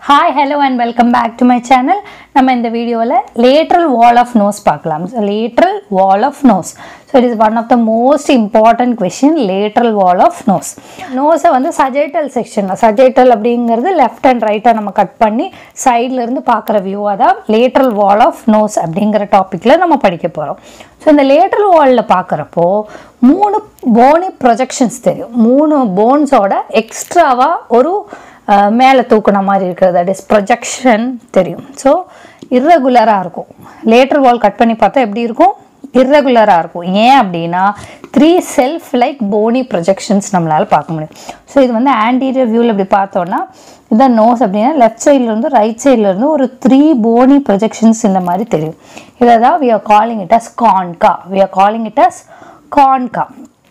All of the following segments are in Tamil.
Hi hello and welcome back to my channel நம்ம இந்த வீடியோவில் லேட்ரல் வால் ஆஃப் நோஸ் பார்க்கலாம் so lateral wall of nose so it is one of the most important question lateral wall of nose நோஸை வந்து சஜைட்டல் செக்ஷனில் சஜைட்டல் அப்படிங்கிறது லெஃப்ட் அண்ட் ரைட்டாக நம்ம கட் பண்ணி சைடில் இருந்து பார்க்குற வியூவாக தான் லேட்ரல் வால் ஆஃப் நோஸ் அப்படிங்கிற டாப்பிக்கில் நம்ம படிக்க போகிறோம் ஸோ இந்த லேட்ரல் வாலில் பார்க்குறப்போ மூணு போனி ப்ரொஜெக்ஷன்ஸ் தெரியும் மூணு போன்ஸோட எக்ஸ்ட்ராவாக ஒரு மேலே தூக்குன மாதிரி இருக்கிறது தட் இஸ் ப்ரொஜெக்ஷன் தெரியும் ஸோ இர்ரெகுலராக இருக்கும் லேட்டர் வால் கட் பண்ணி பார்த்தா எப்படி இருக்கும் இர்ரெகுலராக இருக்கும் ஏன் அப்படின்னா three shelf like bony projections நம்மளால் பார்க்க முடியும் ஸோ இது வந்து ஆன்டீரியர் வியூவில் இப்படி பார்த்தோன்னா இதான் நோஸ் அப்படின்னா லெஃப்ட் சைட்லேருந்து ரைட் சைட்லேருந்து ஒரு த்ரீ போனி ப்ரொஜெக்ஷன்ஸ் இந்த மாதிரி தெரியும் இதை தான் we are calling it as concha we are calling it as concha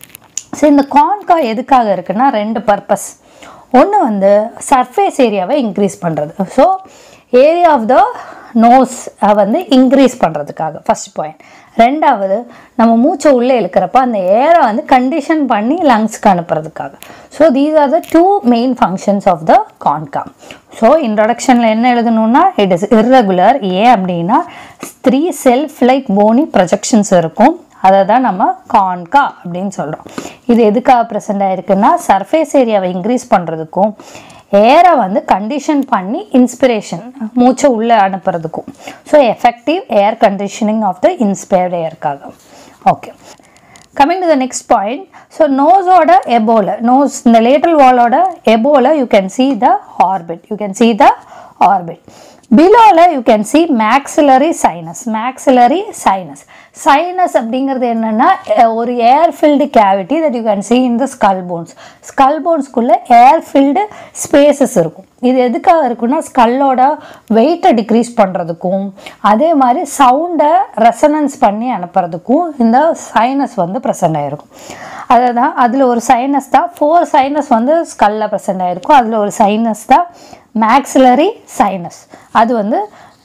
so இந்த கான்கா எதுக்காக இருக்குன்னா ரெண்டு பர்பஸ் ஒன்று வந்து சர்ஃபேஸ் ஏரியாவை இன்க்ரீஸ் பண்ணுறது so area of the nose வந்து இன்க்ரீஸ் பண்ணுறதுக்காக ஃபஸ்ட் பாயிண்ட் ரெண்டாவது நம்ம மூச்சை உள்ளே இழுக்கிறப்ப அந்த ஏரை வந்து கண்டிஷன் பண்ணி லங்ஸ்க்கு அனுப்புறதுக்காக so these are the two main functions of the concha so இன்ட்ரடக்ஷனில் என்ன எழுதணும்னா இட் இஸ் இர்ரெகுலர் ஏன் அப்படின்னா three shelf like bony projections இருக்கும் அதை தான் நம்ம கான்கா அப்படின்னு சொல்கிறோம் இது எதுக்காக ப்ரெசென்ட் ஆயிருக்குன்னா சர்ஃபேஸ் ஏரியாவை இன்க்ரீஸ் பண்ணுறதுக்கும் ஏரை வந்து கண்டிஷன் பண்ணி இன்ஸ்பிரேஷன் மூச்சை உள்ளே அனுப்புறதுக்கும் so effective air conditioning of the inspired ஏருக்காக okay coming to the next point so நோஸோட எபோல நோஸ் இந்த லேட்டல் வாலோட எபோல you can see the orbit you can see the orbit பிலோவில் you can see maxillary sinus maxillary sinus sinus அப்படிங்கிறது என்னென்னா ஒரு air filled cavity that you can see in the skull bones skull போன்ஸ்குள்ளே ஏர் ஃபில்டு ஸ்பேசஸ் இருக்கும் இது எதுக்காக இருக்குன்னா ஸ்கல்லோட வெயிட்டை டிக்ரீஸ் பண்ணுறதுக்கும் அதே மாதிரி சவுண்டை ரெசனன்ஸ் பண்ணி அனுப்புறதுக்கும் இந்த சைனஸ் வந்து ப்ரெசென்ட் ஆகிருக்கும் அதை தான் அதில் ஒரு சைனஸ் தான் ஃபோர் சைனஸ் வந்து ஸ்கல்லில் ப்ரெசென்ட் ஆகிருக்கும் அதில் ஒரு சைனஸ் தான் மேக்ஸிலரி சைனஸ் அது வந்து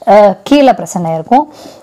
கீழே ப்ரெசென்ட் ஆகிருக்கும்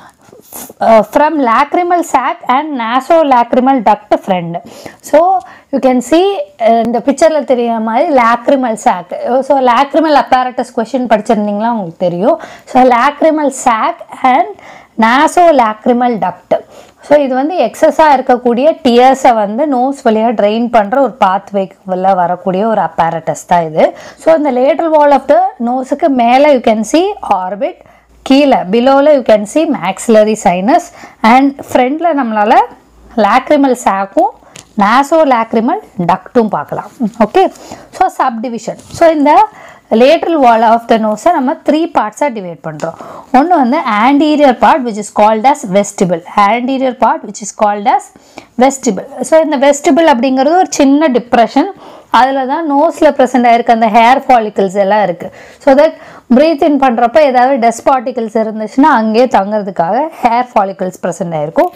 from lacrimal sac and nasolacrimal duct front so you can see இந்த பிக்சரில் தெரியுற மாதிரி lacrimal sac so lacrimal apparatus question படிச்சிருந்தீங்களா உங்களுக்கு தெரியும் so lacrimal sac and nasolacrimal duct so இது வந்து எக்ஸஸாக இருக்கக்கூடிய டியர்ஸை வந்து நோஸ் வழியாக ட்ரெயின் பண்ணுற ஒரு பாத்வேக்குள்ள வரக்கூடிய ஒரு அப்பாரட்டஸ் தான் இது ஸோ இந்த லேட்டர் வால் ஆஃப் த நோஸுக்கு மேலே யூ கேன் சி ஆர்பிட் கீழே பிலோவில் you can see maxillary sinus and ஃப்ரண்டில் நம்மளால் லாக்ரிமல் சாக்கும் நாசோ லாக்ரிமல் டக்ட்டும் பார்க்கலாம் ஓகே ஸோ சப்டிவிஷன் ஸோ இந்த லேட்ரல் வால் ஆஃப் த நோஸை நம்ம த்ரீ பார்ட்ஸாக டிவைட் பண்ணுறோம் ஒன்று வந்து anterior part which is called as vestibule anterior part which is called as vestibule so இந்த வெஸ்டிபிள் அப்படிங்கிறது ஒரு சின்ன டிப்ரெஷன் அதில் தான் நோஸில் ப்ரெசென்ட் ஆகிருக்க அந்த ஹேர் ஃபாலிக்கல்ஸ் எல்லாம் இருக்குது ஸோ தட் ப்ரீத் இன் பண்ணுறப்ப ஏதாவது டஸ்ட் பார்ட்டிகல்ஸ் இருந்துச்சுன்னா அங்கேயே தங்குறதுக்காக ஹேர் ஃபாலிக்கல்ஸ் ப்ரெசென்ட் ஆகிருக்கும்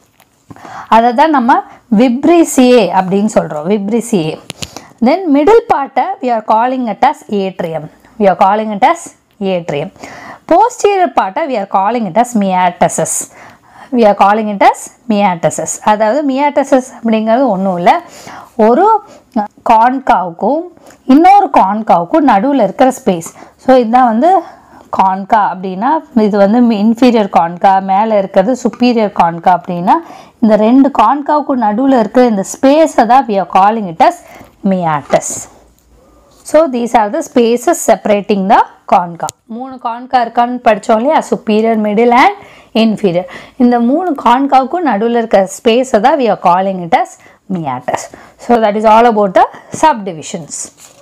அதை தான் நம்ம விப்ரிசியே அப்படின்னு சொல்கிறோம் விப்ரிசியே தென் மிடில் பார்ட்டை we are calling it as atrium we are calling it as atrium posterior பார்ட்டை we are calling it as meatuses we are calling it as meatuses அதாவது மியாட்டசஸ் அப்படிங்கிறது ஒன்றும் இல்லை ஒரு கான்காவுக்கும் இன்னொரு கான்காவுக்கும் நடுவில் இருக்கிற ஸ்பேஸ் ஸோ இதுதான் வந்து கான்கா அப்படின்னா இது வந்து இன்ஃபீரியர் கான்கா மேலே இருக்கிறது சுப்பீரியர் கான்கா அப்படின்னா இந்த ரெண்டு கான்காவுக்கும் நடுவில் இருக்கிற இந்த ஸ்பேஸை தான் we are calling it as meatus so these are the spaces separating the concha மூணு கான்கா இருக்கான்னு படித்தோம் இல்லையா சுப்பீரியர் மிடில் அண்ட் இன்ஃபீரியர் இந்த மூணு கான்காவுக்கும் நடுவில் இருக்கிற ஸ்பேஸை தான் we are calling it as meatus so that is all about the subdivisions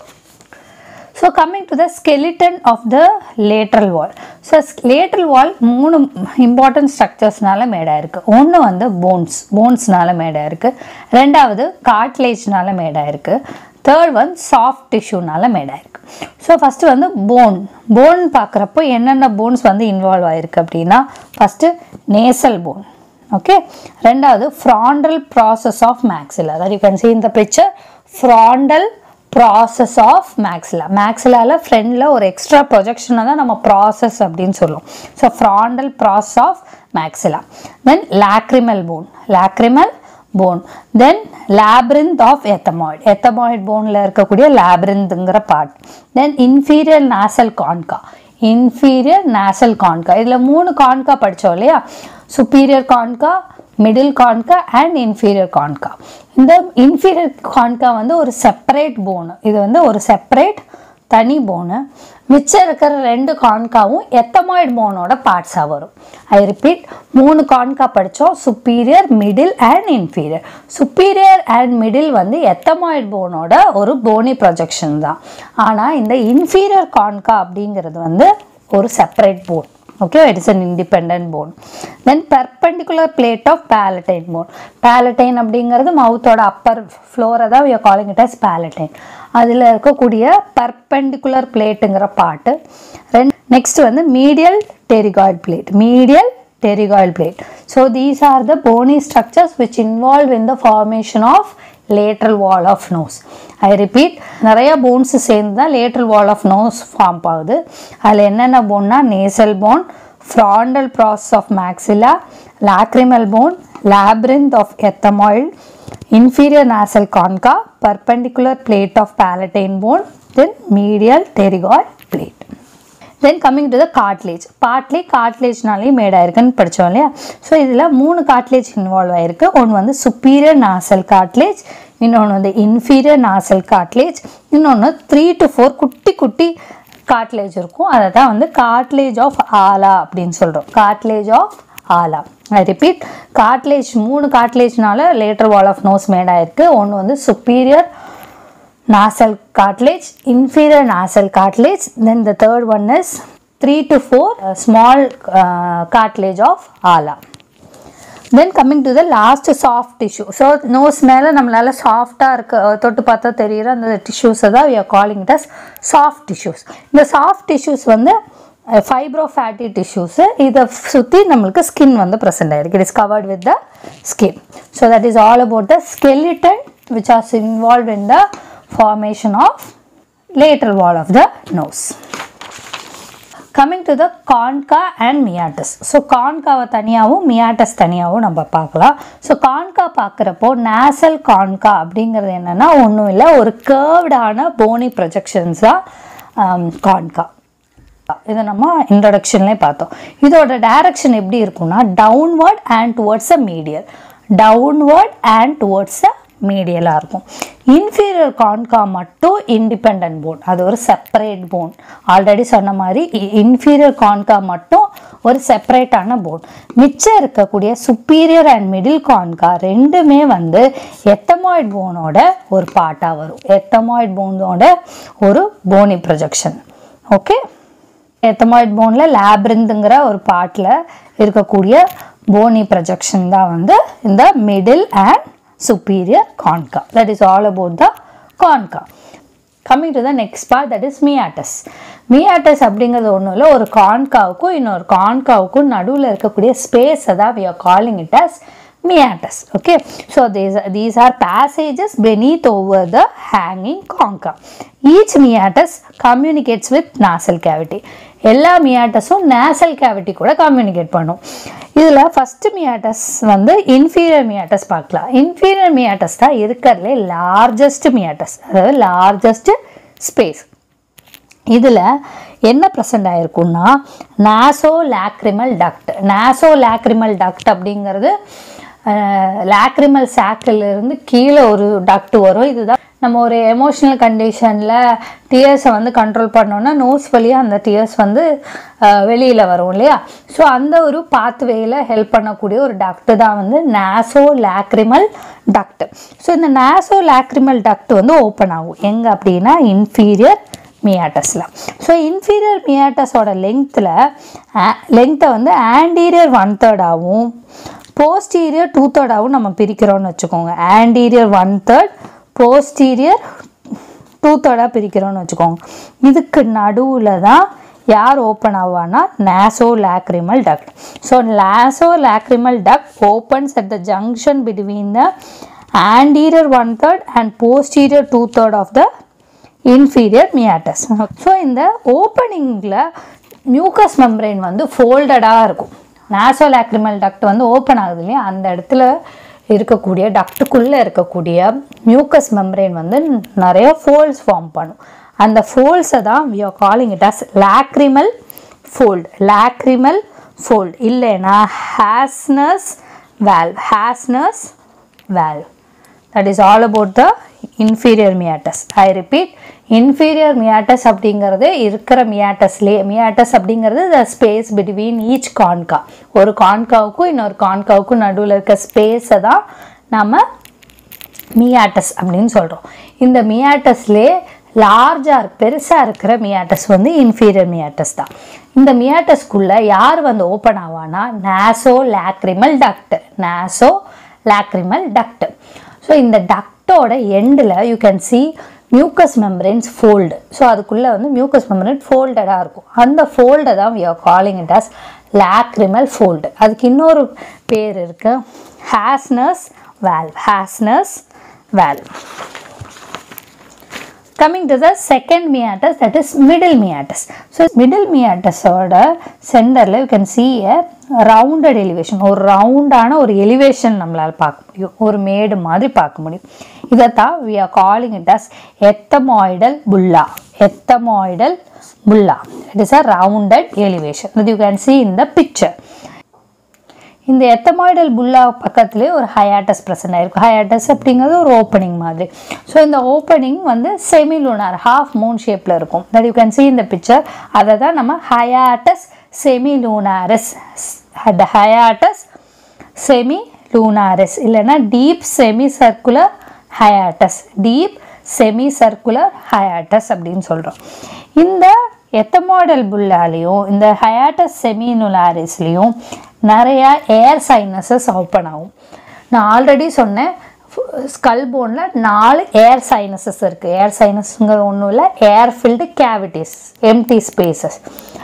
so coming to the skeleton of the lateral wall so lateral wall மூணு இம்பார்ட்டன்ட் ஸ்ட்ரக்சர்ஸ்னால மேடாக இருக்குது ஒன்று வந்து போன்ஸ் போன்ஸ்னால மேடாக இருக்குது ரெண்டாவது காட்லேஜ்னால மேடாக இருக்குது தேர்ட் வந்து சாஃப்ட் டிஷ்யூனால மேடாக இருக்குது ஸோ ஃபஸ்ட்டு வந்து போன் போன் பார்க்குறப்போ என்னென்ன போன்ஸ் வந்து இன்வால்வ் ஆகிருக்கு அப்படின்னா ஃபஸ்ட்டு நேசல் போன் ஓகே ரெண்டாவது ஃப்ராண்டல் ப்ராசஸ் ஆஃப் மேக்ஸில் அதாவது யூ கேன் சி இந்த picture frontal process of maxilla மேக்ஸிலாவில் ஃப்ரெண்டில் ஒரு எக்ஸ்ட்ரா ப்ரொஜெக்ஷனை தான் நம்ம ப்ராசஸ் அப்படின்னு சொல்லுவோம் so frontal process of maxilla then lacrimal bone lacrimal bone then labyrinth of ethmoid ethmoid போனில் இருக்கக்கூடிய லேப்ரிந்துங்கிற part then inferior nasal concha inferior nasal concha இதில் மூணு கான்கா படித்தோம் இல்லையா superior concha middle concha and inferior concha இந்த இன்ஃபீரியர் கான்கா வந்து ஒரு செப்பரேட் போனு இது வந்து ஒரு செப்பரேட் தனி போனு மிச்சம் இருக்கிற ரெண்டு கான்காவும் எத்தமாய்டு போனோட பார்ட்ஸாக வரும் ஐ ரிப்பீட் மூணு கான்கா படித்தோம் superior middle and inferior superior and middle வந்து எத்தமாய்டு போனோட ஒரு போனி ப்ரொஜெக்ஷன் தான் ஆனால் இந்த இன்ஃபீரியர் கான்கா அப்படிங்கிறது வந்து ஒரு separate bone okay it is an independent bone then perpendicular plate of palatine bone palatine அப்படிங்கிறது மவுத்தோட அப்பர் ஃப்ளோரை தான் we are calling it as palatine அதில் இருக்கக்கூடிய பர்பெண்டிகுலர் பிளேட்டுங்கிற பாட்டு ரெண்டு நெக்ஸ்ட் வந்து medial pterygoid plate medial pterygoid plate. So these are the bony structures which involve in the formation of lateral wall of nose. I repeat நிறைய போன்ஸ் சேர்ந்து தான் lateral wall of nose form ஆகுது அதில் என்னென்ன போன்னா nasal bone frontal process of maxilla lacrimal bone labyrinth of ethmoid inferior nasal concha perpendicular plate of palatine bone then medial pterygoid plate then coming to the cartilage partly காட்லேஜ்னாலே மேட் ஆயிருக்குன்னு படித்தோம் இல்லையா ஸோ இதில் மூணு காட்லேஜ் இன்வால்வ் ஆயிருக்கு ஒன்று வந்து சுப்பீரியர் நாசல் காட்லேஜ் இன்னொன்று வந்து இன்ஃபீரியர் நாசல் காட்லேஜ் இன்னொன்று த்ரீ டு ஃபோர் குட்டி குட்டி காட்லேஜ் இருக்கும் அதை தான் வந்து காட்லேஜ் ஆஃப் ஆலா அப்படின்னு சொல்கிறோம் cartilage of ala I repeat cartilage மூணு காட்லேஜ்னால lateral wall of nose made ஆயிருக்கு ஒன்று வந்து superior nasal cartilage, inferior nasal cartilage. Then the third one is 3 to 4 uh, small uh, cartilage of ala. Then coming to the last soft tissue so nose மேலே நம்மளால் சாஃப்டாக இருக்க தொட்டு பார்த்தா தெரியுற அந்த டிஷ்யூஸை தான் we are calling it as soft tissues இந்த சாஃப்ட் டிஷ்யூஸ் வந்து ஃபைப்ரோ ஃபேட்டி டிஷ்யூஸு இதை சுற்றி நம்மளுக்கு ஸ்கின் வந்து ப்ரெசென்ட் ஆயிருக்கு it is covered with the skin so that is all about the skeleton which are involved in the formation of lateral wall of the nose. Coming to the concha and meatus so கான்காவை தனியாகவும் மியாட்டஸ் தனியாகவும் நம்ம பார்க்கலாம் ஸோ கான்கா பார்க்குறப்போ நேசல் கான்கா அப்படிங்கிறது என்னென்னா ஒன்றும் இல்லை ஒரு கேர்வ்டான போனி ப்ரொஜெக்ஷன்ஸ் தான் கான்கா இதை நம்ம இன்ட்ரடக்ஷன்லேயே பார்த்தோம் இதோட டைரக்ஷன் எப்படி இருக்கும்னா downward and towards a medial downward and towards a மீடியலாக இருக்கும் இன்ஃபீரியர் கான்கா மட்டும் இண்டிபெண்ட் போன் அது ஒரு செப்பரேட் போன் ஆல்ரெடி சொன்ன மாதிரி இன்ஃபீரியர் கான்கா மட்டும் ஒரு செப்பரேட்டான போன் மிச்சம் இருக்கக்கூடிய சுப்பீரியர் அண்ட் மிடில் கான்கா ரெண்டுமே வந்து எத்தமாய்ட் போனோட ஒரு பார்ட்டாக வரும் எத்தமாய்ட் போனோட ஒரு போனி ப்ரொஜெக்ஷன் ஓகே எத்தமாய்ட் போனில் லேப்ரிந்துங்கிற ஒரு பார்ட்டில் இருக்கக்கூடிய போனி ப்ரொஜெக்ஷன் தான் வந்து இந்த middle and superior concha. That is all about the concha. Coming to the next part that is meatus meatus அப்படிங்கிறது ஒன்றும் இல்லை ஒரு கான்காவுக்கும் இன்னொரு கான்காவுக்கும் நடுவில் இருக்கக்கூடிய ஸ்பேஸை தான் we are calling it as meatus okay so these these are passages beneath over the hanging concha each meatus communicates with nasal cavity எல்லா மியாட்டஸும் நேசல் கேவிட்டி கூட கம்யூனிகேட் பண்ணும் இதில் ஃபஸ்ட்டு மியாட்டஸ் வந்து இன்ஃபீரியர் மியாட்டஸ் பார்க்கலாம் இன்ஃபீரியர் மியாட்டஸ் தான் இருக்கிறதுலே லார்ஜஸ்ட் மியாட்டஸ் அதாவது லார்ஜஸ்ட் ஸ்பேஸ் இதில் என்ன ப்ரெசென்ட் ஆகிருக்குன்னா nasolacrimal duct nasolacrimal duct அப்படிங்கிறது லேக்ரிமல் சாக்கிலிருந்து கீழே ஒரு டக்ட் வரும் இதுதான் நம்ம ஒரு எமோஷ்னல் கண்டிஷனில் டியர்ஸை வந்து கண்ட்ரோல் பண்ணோன்னா நோஸ் வழியாக அந்த டியர்ஸ் வந்து வெளியில் வரும் இல்லையா ஸோ அந்த ஒரு பாத்வேயில் ஹெல்ப் பண்ணக்கூடிய ஒரு டக்ட் தான் வந்து நாசோ லேக்ரிமல் டக்ட் ஸோ இந்த நாசோ லேக்ரிமல் டக்ட் வந்து ஓப்பன் ஆகும் எங்கே அப்படின்னா இன்ஃபீரியர் மியாட்டஸில் ஸோ இன்ஃபீரியர் மியாட்டஸோட லெங்க்த்தில் லெங்க்த்தை வந்து ஆன்டீரியர் ஒன் தேர்டாகவும் போஸ்டீரியர் டூ தேர்டாகவும் நம்ம பிரிக்கிறோம்னு வச்சுக்கோங்க anterior one third posterior two தேர்டாக பிரிக்கிறோம்னு வச்சுக்கோங்க இதுக்கு நடுவில் தான் யார் ஓப்பன் ஆவான்னா nasolacrimal duct so nasolacrimal duct opens at the junction between the anterior one third and posterior two third of the inferior meatus so இந்த ஓப்பனிங்கில் மியூக்கஸ் மெம்பரைன் வந்து ஃபோல்டடாக இருக்கும் நாசோ லேக்ரிமல் டக்ட் வந்து ஓப்பன் ஆகுது இல்லையா அந்த இடத்துல இருக்கக்கூடிய டக்டுக்குள்ளே இருக்கக்கூடிய மியூக்கஸ் மெம்பரேன் வந்து நிறைய ஃபோல்ட்ஸ் ஃபார்ம் பண்ணும் அந்த ஃபோல்ட்ஸை தான் we are calling it as lacrimal fold lacrimal fold இல்லைன்னா Hasner's valve Hasner's valve that is all about the inferior meatus I repeat inferior meatus அப்படிங்கிறது இருக்கிற மியாட்டஸ்லேயே மியாட்டஸ் அப்படிங்கிறது the space between each concha ஒரு கான்காவுக்கும் இன்னொரு கான்காவுக்கும் நடுவில் இருக்க ஸ்பேஸை தான் நம்ம மியாட்டஸ் அப்படின்னு சொல்கிறோம் இந்த மியாட்டஸ்லே லார்ஜாக இருக்கு பெருசாக இருக்கிற மியாட்டஸ் வந்து இன்ஃபீரியர் மியாட்டஸ் தான் இந்த மியாட்டஸ்க்குள்ளே யார் வந்து ஓப்பன் ஆவானா nasolacrimal duct nasolacrimal duct so இந்த டக்டோட எண்டில் you can see mucous membranes fold so அதுக்குள்ளே வந்து மியூக்கஸ் மெம்பரேன் ஃபோல்டடாக இருக்கும் அந்த ஃபோல்டை தான் we are calling it as lacrimal fold அதுக்கு இன்னொரு பேர் இருக்கு Hasner's valve Hasner's valve coming to the second meatus that is middle meatus so middle மியாட்டஸோட சென்டரில் you can see a rounded elevation ஒரு ரவுண்டான ஒரு எலிவேஷன் நம்மளால் பார்க்க முடியும் ஒரு மேடு மாதிரி பார்க்க முடியும் இதைத்தான் we are calling it as ethmoidal bulla ethmoidal bulla it is a rounded elevation that you can see in the picture இந்த எத்தமாய்டல் புல்லா பக்கத்துலேயே ஒரு ஹயாட்டஸ் ப்ரெசன்ட் ஆயிருக்கும் ஹயாட்டஸ் அப்படிங்கிறது ஒரு ஓப்பனிங் மாதிரி ஸோ இந்த ஓப்பனிங் வந்து செமி லூனார் ஹாஃப் மூன் ஷேப்பில் இருக்கும் தட் யூ கேன் see இந்த பிக்சர் அதை தான் நம்ம hiatus semilunaris the hiatus semilunaris இல்லைன்னா deep semicircular hiatus deep semicircular hiatus அப்படின்னு சொல்கிறோம் இந்த எத்தமாடல் புல்லாலையும் இந்த ஹயாட்டஸ் செமினுலாரிஸ்லேயும் நிறையா ஏர் சைனஸஸ் ஓப்பன் ஆகும் நான் ஆல்ரெடி சொன்னேன் ஸ்கல் போனில் நாலு ஏர் சைனஸஸ் இருக்குது ஏர் சைனஸ்ங்கிற ஒன்றும் இல்லை air filled cavities empty spaces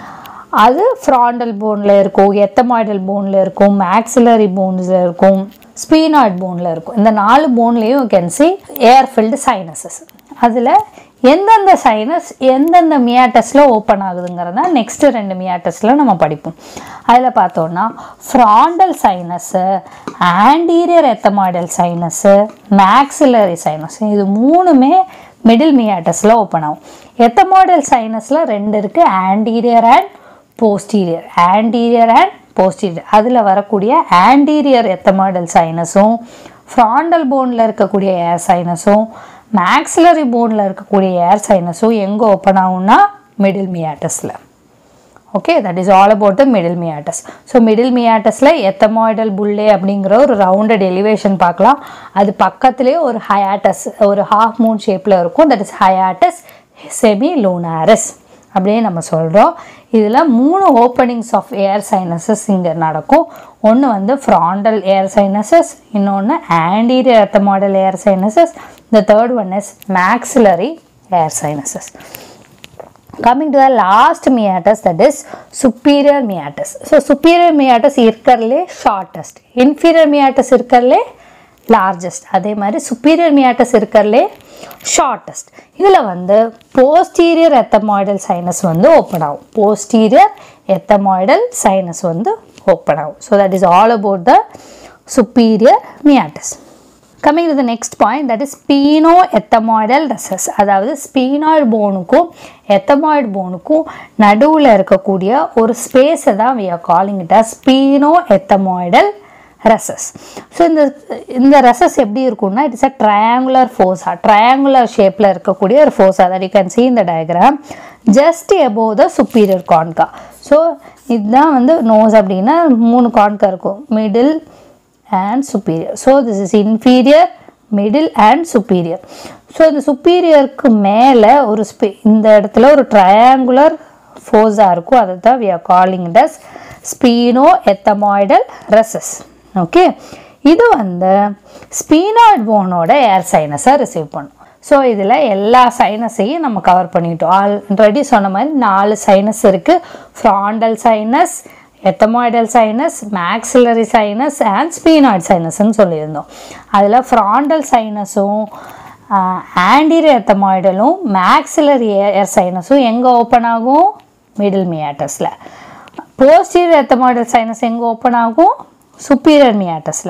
அது ஃப்ராண்டல் போனில் இருக்கும் எத்தமாய்டல் போனில் இருக்கும் மேக்ஸிலரி போன்ஸில் இருக்கும் ஸ்பீனாய்ட் போனில் இருக்கும் இந்த நாலு போன்லேயும் can see air filled sinuses அதில் எந்தெந்த சைனஸ் எந்தெந்த மியாட்டஸில் ஓப்பன் ஆகுதுங்கிறத நெக்ஸ்ட்டு ரெண்டு மியாட்டஸில் நம்ம படிப்போம் அதில் பார்த்தோன்னா frontal sinus anterior ethmoidal sinus maxillary sinus இது மூணுமே மிடில் மியாட்டஸில் ஓப்பன் ஆகும் எத்தமாய்டல் சைனஸில் ரெண்டு இருக்குது anterior and posterior anterior and posterior அதில் வரக்கூடிய ஆண்டீரியர் எத்தமாய்டல் சைனஸும் ஃப்ராண்டல் போனில் இருக்கக்கூடிய ஏர் சைனஸும் மேக்ஸிலரி போனில் இருக்கக்கூடிய ஏர் சைனஸும் எங்கே ஓப்பன் ஆகும்னா மிடில் மியாட்டஸில் okay that is all about the middle meatus so middle மியாட்டஸில் எத்தமாய்டல் புல்லே அப்படிங்கிற ஒரு ரவுண்டட் எலிவேஷன் பார்க்கலாம் அது பக்கத்துலேயே ஒரு ஹயாட்டஸ் ஒரு ஹாஃப் மூன் ஷேப்பில் இருக்கும் that is hiatus semilunaris அப்படியே நம்ம சொல்கிறோம் இதில் மூணு ஓப்பனிங்ஸ் ஆஃப் ஏர் சைனஸஸ் இங்கே நடக்கும் ஒன்று வந்து ஃப்ராண்டல் ஏர் சைனஸஸ் இன்னொன்று anterior ethmoidal air sinuses the third one is maxillary air sinuses coming to the last meatus that is superior meatus so superior meatus இருக்கிறதுலே ஷார்ட்டஸ்ட் இன்ஃபீரியர் மியாட்டஸ் இருக்கிறதுலே லார்ஜஸ்ட் அதே மாதிரி சுப்பீரியர் மியாட்டஸ் இருக்கிறதுலே ஷார்ட்டஸ்ட் இதில் வந்து போஸ்டீரியர் எத்தமாய்டல் சைனஸ் வந்து ஓப்பன் ஆகும் போஸ்டீரியர் எத்தமாய்டல் சைனஸ் வந்து ஓப்பன் ஆகும் so that is all about the superior meatus coming to the next point that is sphenoethmoidal recess அதாவது ஸ்பீனாய்டு போனுக்கும் எத்தமாய்டு போனுக்கும் நடுவில் இருக்கக்கூடிய ஒரு ஸ்பேஸை தான் we are calling it as sphenoethmoidal recess so இந்த இந்த ரசஸ் எப்படி இருக்கும்னா it's a triangular fossa triangular ஷேப்பில் இருக்கக்கூடிய ஒரு fossa that you can see இந்த diagram just above the superior concha so இதுதான் வந்து நோஸ் அப்படின்னா மூணு கான்கா இருக்கும் middle and superior so this is inferior middle and superior so இந்த superiorக்கு மேலே ஒரு ஸ்பே இந்த இடத்துல ஒரு ட்ரையாங்குலர் ஃபோஸாக இருக்கும் அதை தான் we are calling it as sphenoethmoidal recess okay இது வந்து ஸ்பீனாய்ட் போனோட ஏர் சைனஸை ரிசீவ் பண்ணும் ஸோ இதில் எல்லா சைனஸையும் நம்ம கவர் பண்ணிட்டோம் ஆல்ரெடி சொன்ன மாதிரி நாலு சைனஸ் இருக்குது frontal sinus ethmoidal sinus maxillary sinus and sphenoid சைனஸ்ன்னு சொல்லியிருந்தோம் அதில் ஃப்ராண்டல் சைனஸும் ஆண்டீரியர் எத்தமாய்டலும் மேக்ஸிலரி ஏர் சைனஸும் எங்கே ஓப்பன் ஆகும் மிடில் மியாட்டஸில் போஸ்டீரியர் எத்தமாய்டல் சைனஸ் எங்கே ஓப்பன் ஆகும் சுப்பீரியர் மியாட்டஸில்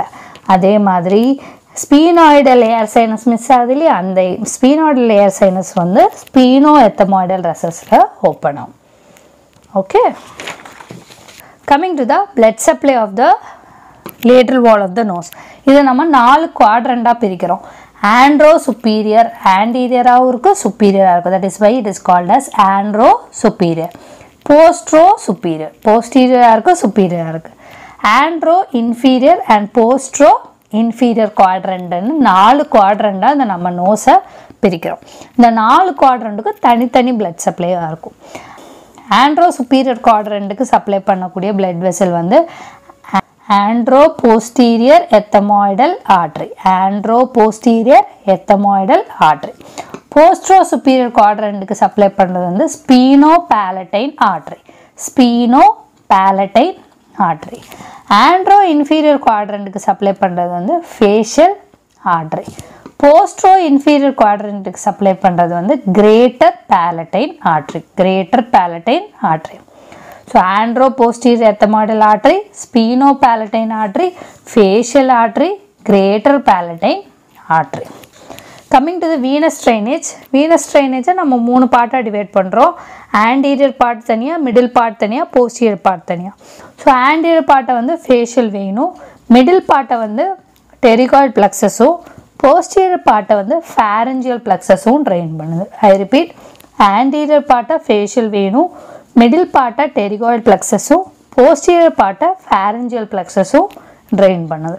அதே மாதிரி ஸ்பீனாய்டல் ஏர் சைனஸ் மிஸ் ஆகுது இல்லையா அந்த ஸ்பீனாய்டல் ஏர் சைனஸ் வந்து ஸ்பீனோ எத்தமாய்டல் ரெசஸில் ஓப்பன் ஆகும் okay coming to the blood supply of the lateral wall of the nose இதை நம்ம நாலு குவாட்ரண்டாக பிரிக்கிறோம் ஆண்ட்ரோ சுப்பீரியர் ஆன்டீரியராகவும் இருக்கும் சுப்பீரியராக இருக்கும் that is why it is called as anterosuperior posterosuperior போஸ்டீரியராக இருக்கும் சுப்பீரியராக இருக்குது anteroinferior and posteroinferior குவாட்ரண்ட்னு நாலு குவாட்ரண்டாக இந்த நம்ம நோஸை பிரிக்கிறோம் இந்த நாலு குவாட்ரண்ட்டுக்கு தனித்தனி பிளட் சப்ளையாக இருக்கும் ஆண்ட்ரோ சுப்பீரியர் குவாட்ரண்ட்டுக்கு சப்ளை பண்ணக்கூடிய பிளட் வெசல் வந்து anteroposterior ethmoidal artery anteroposterior ethmoidal artery posterosuperior குவாட்ரண்ட்டுக்கு சப்ளை பண்ணுறது வந்து sphenopalatine artery sphenopalatine artery anteroinferior குவாட்ரண்ட்டுக்கு சப்ளை பண்ணுறது வந்து ஃபேஷியல் ஆர்ட்ரி போஸ்ட்ரோ இன்ஃபீரியர் குவாட்ரண்ட்டுக்கு சப்ளை பண்ணுறது வந்து greater palatine artery greater palatine artery so anteroposterior ethmoidal artery sphenopalatine artery facial artery greater palatine artery coming to the venous drainage Venus ட்ரைனேஜை நம்ம மூணு பார்ட்டாக டிவைட் பண்ணுறோம் ஆன்டீரியர் பார்ட் தனியாக மிடில் பார்ட் தனியாக போஸ்டீரியர் பார்ட் தனியாக ஸோ ஆன்டீரியர் பார்ட்டை வந்து ஃபேஷியல் வெயினும் மிடில் பார்ட்டை வந்து டெரிகாய்ட் ப்ளக்ஸஸும் போஸ்டீரியர் பார்ட்டை வந்து ஃபேரஞ்சியல் ப்ளக்ஸஸும் ட்ரெயின் பண்ணுது ஐ ரிப்பீட் ஆன்டீரியர் பார்ட்டை ஃபேஷியல் வெயினும் மிடில் பார்ட்டை டெரிகாய்ட் ப்ளக்ஸஸும் போஸ்டீரியர் பார்ட்டை ஃபேரஞ்சியல் ப்ளக்ஸஸும் ட்ரெயின் பண்ணுது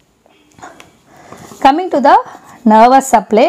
coming to the nervous supply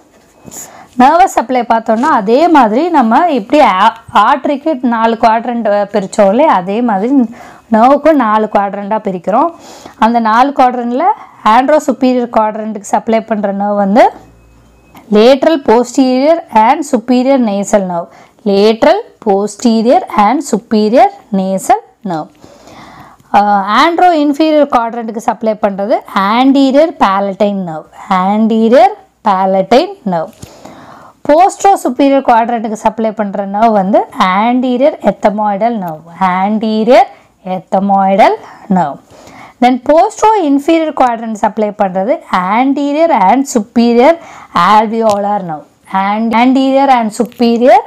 nervous supply பார்த்தோன்னா அதே மாதிரி நம்ம இப்படி ஆர்ட்ரிக்கு நாலு குவாட்ரண்ட் பிரித்தோம் இல்லையா அதே மாதிரி நர்வுக்கும் நாலு குவாட்ரண்ட்டாக பிரிக்கிறோம் அந்த நாலு குவாட்ரண்ட்டில் ஆண்ட்ரோ சுப்பீரியர் குவாட்ரண்ட்டுக்கு சப்ளை பண்ணுற நர்வ் வந்து lateral posterior and superior nasal nerve lateral posterior and superior nasal nerve anteroinferior குவாட்ரண்ட்டுக்கு சப்ளை பண்ணுறது anterior palatine nerve anterior palatine nerve posterosuperior குவாட்ரண்ட்டுக்கு சப்ளை பண்ணுற நர்வ் வந்து anterior ethmoidal nerve anterior ethmoidal nerve then posteroinferior quadrant supply பண்ணுறது anterior and superior alveolar nerve and anterior and superior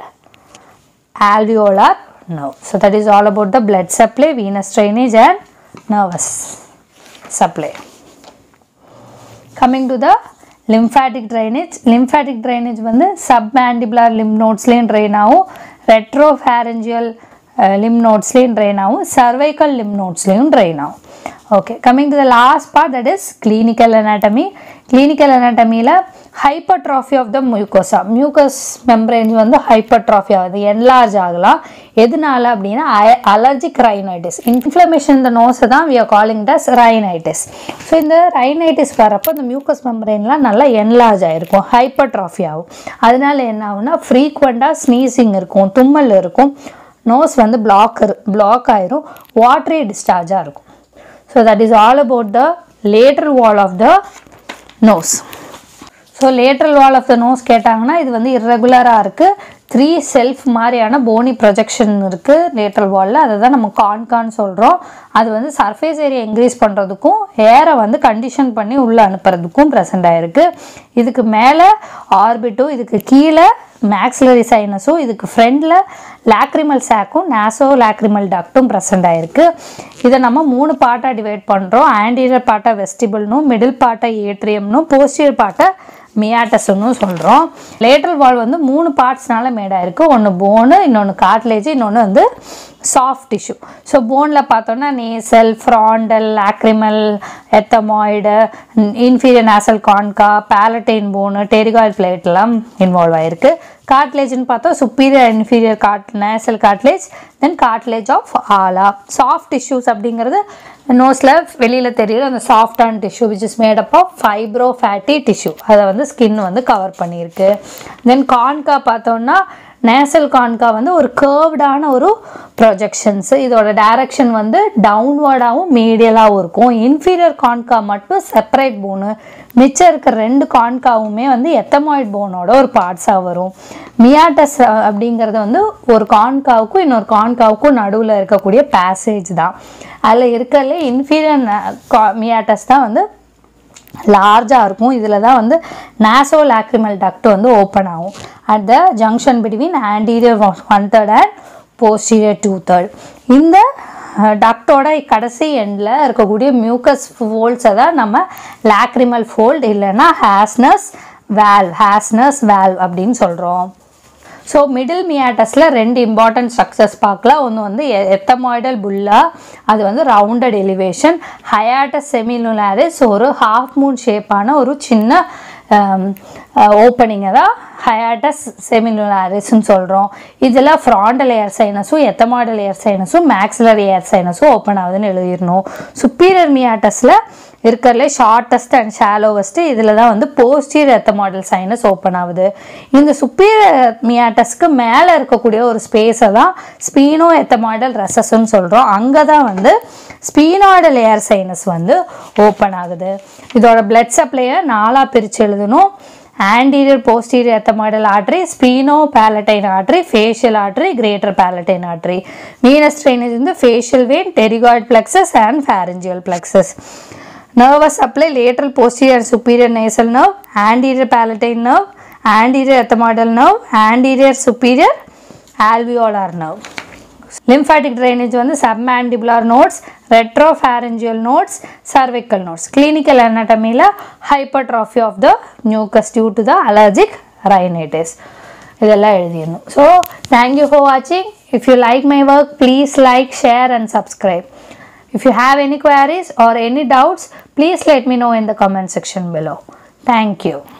alveolar nerve. So that is all about the blood supply, venous drainage and nervous supply. Coming to the lymphatic drainage. Lymphatic drainage வந்து submandibular lymph nodesலேயும் drain ஆகும் retropharyngeal uh, lymph nodesலேயும் drain ஆகும் cervical lymph nodesலேயும் drain ஆகும் okay coming to the last part that is clinical anatomy clinical anatomy-ல hypertrophy of the mucosa mucus membranes வந்து ஹைப்பர்ட்ராஃபி ஆகுது என்லார்ஜ் ஆகலாம் எதனால அப்படின்னா அலர்ஜிக் ரைனைட்டிஸ் இன்ஃப்ளமேஷன் இந்த நோஸை தான் we are calling thus rhinitis so இந்த ரைனைட்டிஸ் வரப்போ இந்த மியூக்கஸ் மெம்பரேன்லாம் நல்லா என்லார்ஜ் ஆகிருக்கும் ஹைப்பர்ட்ராஃபி ஆகும் அதனால என்ன ஆகும்னா ஃப்ரீக்வெண்ட்டாக ஸ்னீசிங் இருக்கும் தும்மல் இருக்கும் நோஸ் வந்து பிளாக் பிளாக் ஆயிரும் வாட்டரி டிஸ்சார்ஜாக இருக்கும் so that is all about the later wall of the nose so lateral wall of the nose கேட்டாங்கன்னா இது வந்து இர்ரெகுலராக இருக்குது த்ரீ செல்ஃப் மாதிரியான போனி ப்ரொஜெக்ஷன் இருக்குது லேட்ரல் வாலில் அதை தான் நம்ம கான்கான் சொல்கிறோம் அது வந்து சர்ஃபேஸ் ஏரியா இன்க்ரீஸ் பண்ணுறதுக்கும் ஏரை வந்து கண்டிஷன் பண்ணி உள்ளே அனுப்புறதுக்கும் ப்ரெசென்ட் ஆகிருக்கு இதுக்கு மேலே ஆர்பிட்டும் இதுக்கு கீழே மேக்ஸிலரி சைனஸும் இதுக்கு ஃப்ரண்டில் லாக்ரிமல் சாக்கும் நாசோ லாக்ரிமல் டக்டும் ப்ரெசென்ட் ஆகிருக்கு இதை நம்ம மூணு பார்ட்டாக டிவைட் பண்ணுறோம் ஆன்டீரியர் பார்ட்டை வெஸ்டிபிள்னும் மிடில் பார்ட்டை ஏட்ரியம்னும் போஸ்டியர் பார்ட்டை மியாட்டஸ்னு சொல்கிறோம் லேட்ரல் வால் வந்து மூணு பார்ட்ஸ்னால மேடாயிருக்கு ஒன்று போனு இன்னொன்று காட்லேஜ் இன்னொன்று வந்து சாஃப்ட் டிஷ்யூ ஸோ போனில் பார்த்தோன்னா nasal frontal lacrimal ethmoid inferior nasal concha palatine bone pterygoid பிளேட்லாம் இன்வால்வ் ஆயிருக்கு காட்லேஜ்னு பார்த்தா சுப்பீரியர் இன்ஃபீரியர் காட் nasal cartilage then cartilage of ala soft tissues அப்படிங்கிறது நோஸில் வெளியில் தெரியுது அந்த சாஃப்டான tissue which is made up of fibrofatty tissue அதை வந்து ஸ்கின் வந்து கவர் பண்ணியிருக்கு தென் கான்கா பார்த்தோன்னா நேசல் கான்கா வந்து ஒரு கேர்வ்டான ஒரு ப்ரொஜெக்ஷன்ஸு இதோட டைரக்ஷன் வந்து டவுன்வர்டாகவும் மீடியலாகவும் இருக்கும் இன்ஃபீரியர் கான்கா மட்டும் செப்பரேட் போனு மிச்சம் இருக்கிற ரெண்டு கான்காவுமே வந்து எத்தமாய்ட் போனோட ஒரு பார்ட்ஸாக வரும் மியாட்டஸ் அப்படிங்கிறது வந்து ஒரு கான்காவுக்கும் இன்னொரு கான்காவுக்கும் நடுவில் இருக்கக்கூடிய பேசேஜ் தான் அதில் இருக்கிறதுல இன்ஃபீரியர் மியாட்டஸ் தான் வந்து லார்ஜாக இருக்கும் இதில் தான் வந்து நாசோ லாக்ரிமல் டக்ட் வந்து ஓப்பன் ஆகும் at the junction between anterior one third and posterior two third இந்த டக்டோட கடைசி எண்டில் இருக்கக்கூடிய மியூக்கஸ் ஃபோல்ட்ஸை தான் நம்ம லாக்ரிமல் ஃபோல்ட் இல்லைன்னா ஹேஸ்னஸ் வேல்வ் ஹேஸ்னஸ் வேல்வ் அப்படின்னு சொல்கிறோம் ஸோ மிடில் மியாட்டஸில் ரெண்டு இம்பார்ட்டன்ட் ஸ்ட்ரக்சர்ஸ் பார்க்கலாம் ஒன்று வந்து எத்தமாய்டல் புல்லா அது வந்து ரவுண்டட் எலிவேஷன் ஹயாட்டஸ் செமிலுலாரிஸ் ஒரு ஹாஃப் மூன் ஷேப்பான ஒரு சின்ன ஓப்பனிங்கை தான் ஹயாட்டஸ் செமிலுலாரிஸ்ன்னு சொல்கிறோம் இதில் ஃப்ராண்டல் ஏர் சைனஸும் எத்தமாய்டல் ஏர் சைனஸும் மேக்ஸிலரி ஏர் சைனஸும் ஓப்பன் ஆகுதுன்னு எழுதிடணும் சுப்பீரியர் மியாட்டஸில் இருக்கிறதுல ஷார்ட்டஸ்ட் அண்ட் ஷாலோவஸ்ட்டு இதில் தான் வந்து போஸ்டீர் எத்த மாடல் சைனஸ் ஓப்பன் ஆகுது இந்த சுப்பீரியர் மியாட்டஸ்க்கு மேலே இருக்கக்கூடிய ஒரு ஸ்பேஸை தான் ஸ்பீனோ எத்த மாடல் ரெசஸ்ன்னு சொல்கிறோம் அங்கே தான் வந்து ஸ்பீனாய்டல் ஏர் சைனஸ் வந்து ஓப்பன் ஆகுது இதோட பிளட் சப்ளையை நாலாக பிரித்து எழுதணும் anterior posterior ethmoidal artery sphenopalatine artery facial artery greater palatine artery venous drainage வந்து facial vein pterygoid plexus and pharyngeal plexus nervous supply lateral posterior and superior nasal nerve anterior palatine nerve anterior ethmoidal nerve anterior superior alveolar nerve lymphatic drainage வந்து submandibular nodes retropharyngeal nodes cervical nodes clinical anatomy ல hypertrophy of the mucus due to the allergic rhinitis இதெல்லாம் எழுதிடணும் ஸோ தேங்க்யூ ஃபார் வாட்சிங் if you like my work please like share and subscribe If you have any queries or any doubts, please let me know in the comment section below. Thank you.